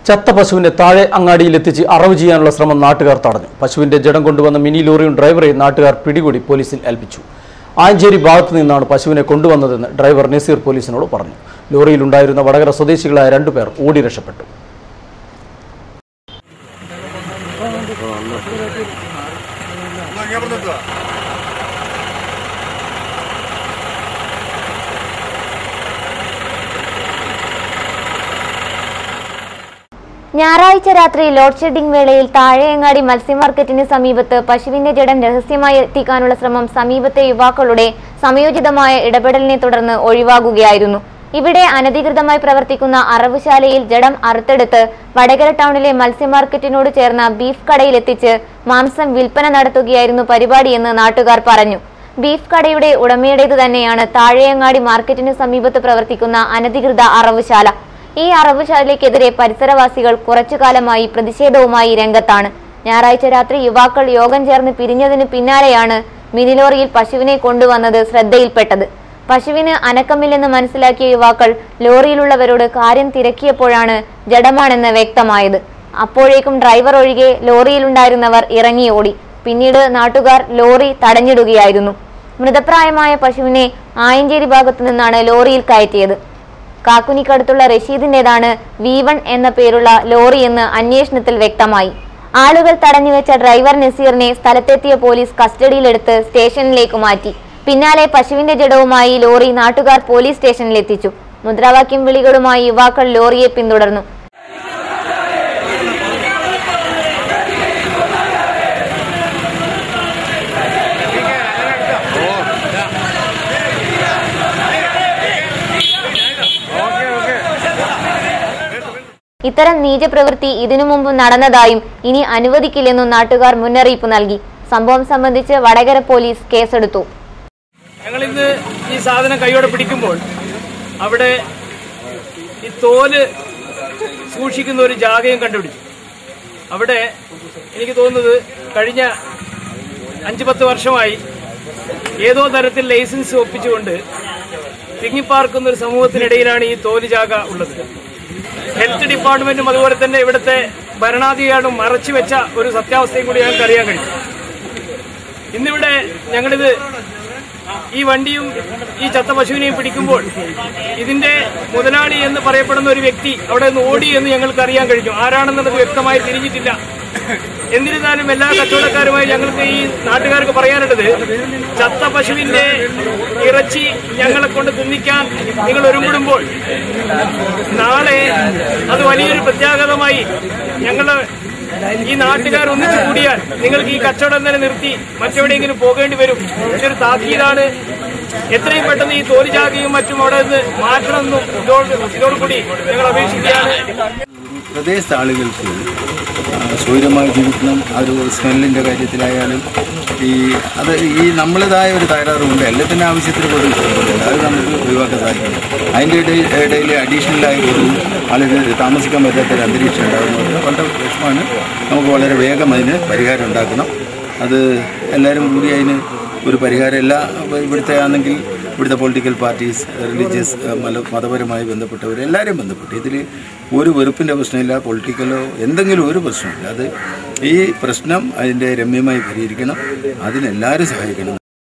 ചത്ത പശുവിനെ താഴെ അങ്ങാടിയിലെത്തിച്ച് അറവ് ചെയ്യാനുള്ള ശ്രമം നാട്ടുകാർ തടഞ്ഞു പശുവിന്റെ ജഡം കൊണ്ടുവന്ന മിനി ലോറിയും ഡ്രൈവറെയും നാട്ടുകാർ പിടികൂടി പോലീസിൽ ഏൽപ്പിച്ചു ആഞ്ചേരി ഭാഗത്തു നിന്നാണ് പശുവിനെ കൊണ്ടുവന്നതെന്ന് ഡ്രൈവർ നസീർ പോലീസിനോട് പറഞ്ഞു ലോറിയിലുണ്ടായിരുന്ന വടകര സ്വദേശികളായ രണ്ടുപേർ ഓടി രക്ഷപ്പെട്ടു ഞായറാഴ്ച രാത്രി ലോഡ് ഷെഡിംഗ് വേളയിൽ താഴെയങ്ങാടി മത്സ്യമാർക്കറ്റിന് സമീപത്ത് പശുവിന്റെ ജഡം രഹസ്യമായി എത്തിക്കാനുള്ള ശ്രമം സമീപത്തെ യുവാക്കളുടെ സമയോചിതമായ ഇടപെടലിനെ തുടർന്ന് ഒഴിവാകുകയായിരുന്നു ഇവിടെ അനധികൃതമായി പ്രവർത്തിക്കുന്ന അറവുശാലയിൽ ജഡം അറുത്തെടുത്ത് വടകര ടൗണിലെ മത്സ്യമാർക്കറ്റിനോട് ചേർന്ന ബീഫ് കടയിലെത്തിച്ച് മാംസം വിൽപ്പന നടത്തുകയായിരുന്നു പരിപാടിയെന്ന് നാട്ടുകാർ പറഞ്ഞു ബീഫ് കടയുടെ ഉടമയുടേത് തന്നെയാണ് താഴെയങ്ങാടി മാർക്കറ്റിന് സമീപത്ത് പ്രവർത്തിക്കുന്ന അനധികൃത അറവുശാല ഈ അറവുശാലയ്ക്കെതിരെ പരിസരവാസികൾ കുറച്ചു കാലമായി പ്രതിഷേധവുമായി രംഗത്താണ് ഞായറാഴ്ച രാത്രി യുവാക്കൾ യോഗം ചേർന്ന് പിരിഞ്ഞതിന് പിന്നാലെയാണ് മിനിലോറിയിൽ പശുവിനെ കൊണ്ടുവന്നത് ശ്രദ്ധയിൽപ്പെട്ടത് പശുവിന് അനക്കമില്ലെന്ന് മനസ്സിലാക്കിയ യുവാക്കൾ ലോറിയിലുള്ളവരോട് കാര്യം തിരക്കിയപ്പോഴാണ് ജഡമാണെന്ന് വ്യക്തമായത് അപ്പോഴേക്കും ഡ്രൈവർ ഒഴികെ ലോറിയിലുണ്ടായിരുന്നവർ ഇറങ്ങി ഓടി പിന്നീട് നാട്ടുകാർ ലോറി തടഞ്ഞിടുകയായിരുന്നു മൃതപ്രായമായ പശുവിനെ ആയഞ്ചേരി ഭാഗത്തു നിന്നാണ് ലോറിയിൽ കയറ്റിയത് കാക്കുനിക്കടുത്തുള്ള റഷീദിന്റേതാണ് വി വൺ എന്ന പേരുള്ള ലോറി എന്ന് അന്വേഷണത്തിൽ വ്യക്തമായി ആളുകൾ തടഞ്ഞുവെച്ച ഡ്രൈവർ നസീറിനെ സ്ഥലത്തെത്തിയ പോലീസ് കസ്റ്റഡിയിലെടുത്ത് സ്റ്റേഷനിലേക്ക് മാറ്റി പിന്നാലെ പശുവിന്റെ ജഡവുമായി ലോറി നാട്ടുകാർ പോലീസ് സ്റ്റേഷനിലെത്തിച്ചു മുദ്രാവാക്യം വിളികളുമായി യുവാക്കൾ ലോറിയെ പിന്തുടർന്നു ഇത്തരം നീചപ്രവൃത്തി ഇതിനു മുമ്പ് നടന്നതായും ഇനി അനുവദിക്കില്ലെന്നും നാട്ടുകാർ മുന്നറിയിപ്പ് നൽകി സംഭവം സംബന്ധിച്ച് വടകര പോലീസ് കേസെടുത്തു ഞങ്ങളിന്ന് ഈ സാധനം കൈയോടെ പിടിക്കുമ്പോൾ അവിടെ ഈ തോല് സൂക്ഷിക്കുന്ന ഒരു ജാഗയും കണ്ടുപിടിച്ചു അവിടെ എനിക്ക് തോന്നുന്നത് കഴിഞ്ഞ അഞ്ച് പത്ത് വർഷമായി ഏതോ തരത്തിൽ ലൈസൻസ് ഒപ്പിച്ചുകൊണ്ട് തിങ്ങിപ്പാർക്കുന്ന ഒരു സമൂഹത്തിനിടയിലാണ് ഈ തോല് ജാഗ ഉള്ളത് ഹെൽത്ത് ഡിപ്പാർട്ട്മെന്റും അതുപോലെ തന്നെ ഇവിടുത്തെ ഭരണാധികാരികളും മറച്ചു വെച്ച ഒരു സത്യാവസ്ഥയും കൂടി ഞങ്ങൾക്ക് അറിയാൻ കഴിയും ഇന്നിവിടെ ഞങ്ങളിത് ഈ വണ്ടിയും ഈ ചത്ത പശുവിനെയും പിടിക്കുമ്പോൾ ഇതിന്റെ മുതലാളി എന്ന് പറയപ്പെടുന്ന ഒരു വ്യക്തി അവിടെ നിന്ന് ഓടി എന്ന് ഞങ്ങൾക്ക് അറിയാൻ കഴിഞ്ഞു ആരാണെന്നുള്ളത് വ്യക്തമായി തിരിഞ്ഞിട്ടില്ല എന്നിരുന്നാലും എല്ലാ കച്ചവടക്കാരുമായി ഞങ്ങൾക്ക് ഈ നാട്ടുകാർക്ക് പറയാനുള്ളത് ചത്ത പശുവിന്റെ ഇറച്ചി ഞങ്ങളെ കൊണ്ട് തിന്നിക്കാൻ നിങ്ങൾ ഒരുമ്പിടുമ്പോൾ നാളെ അത് വലിയൊരു പ്രത്യാഘാതമായി ഞങ്ങള് ഈ നാട്ടുകാർ ഒന്നിച്ചു കൂടിയാൽ നിങ്ങൾക്ക് ഈ കച്ചവടം തന്നെ നിർത്തി മറ്റെവിടെയെങ്കിലും പോകേണ്ടി വരും ഇതൊരു താക്കീതാണ് എത്രയും പെട്ടെന്ന് ഈ തോലിജാതിയും മറ്റും അവിടെ നിന്ന് മാറ്റണമെന്നും ഇതോട് ഇതോടുകൂടി ഞങ്ങൾ അപേക്ഷിക്കുകയാണ് പ്രദേശത്തെ ആളുകൾക്ക് ആ, സ്വൈരമായി ജീവിക്കണം ആ ഒരു സ്മെല്ലിൻ്റെ കാര്യത്തിലായാലും ഈ അത് ഈ നമ്മളേതായ ഒരു തകരാറുണ്ട് എല്ലാത്തിൻ്റെ ആവശ്യത്തിന് പോലും ഇഷ്ടപ്പെടുന്നില്ല അത് നമുക്ക് ഒഴിവാക്കാൻ സാധിക്കും അതിൻ്റെ ഇടയിൽ ഇടയിൽ അഡീഷണലായി ഒരു ആളുകൾ താമസിക്കാൻ പറ്റാത്ത ഒരു അന്തരീക്ഷം ഉണ്ടാകുന്നത് വളരെ വിഷമമാണ് നമുക്ക് വളരെ വേഗം അതിന് പരിഹാരം ഉണ്ടാക്കണം അത് എല്ലാവരും കൂടി അതിന് ഒരു പരിഹാരം എല്ലാ ഇവിടുത്തെ ആണെങ്കിൽ ഇവിടുത്തെ പൊളിറ്റിക്കൽ പാർട്ടീസ് റിലീജിയസ് മല മതപരമായി ബന്ധപ്പെട്ടവർ എല്ലാവരും ബന്ധപ്പെട്ട് ഇതിൽ ഒരു വെറുപ്പിൻ്റെ പ്രശ്നമില്ല പൊളിറ്റിക്കലോ എന്തെങ്കിലും ഒരു പ്രശ്നമില്ല അത് ഈ പ്രശ്നം അതിൻ്റെ രമ്യമായി പരിഹരിക്കണം അതിനെല്ലാവരും സഹായിക്കണം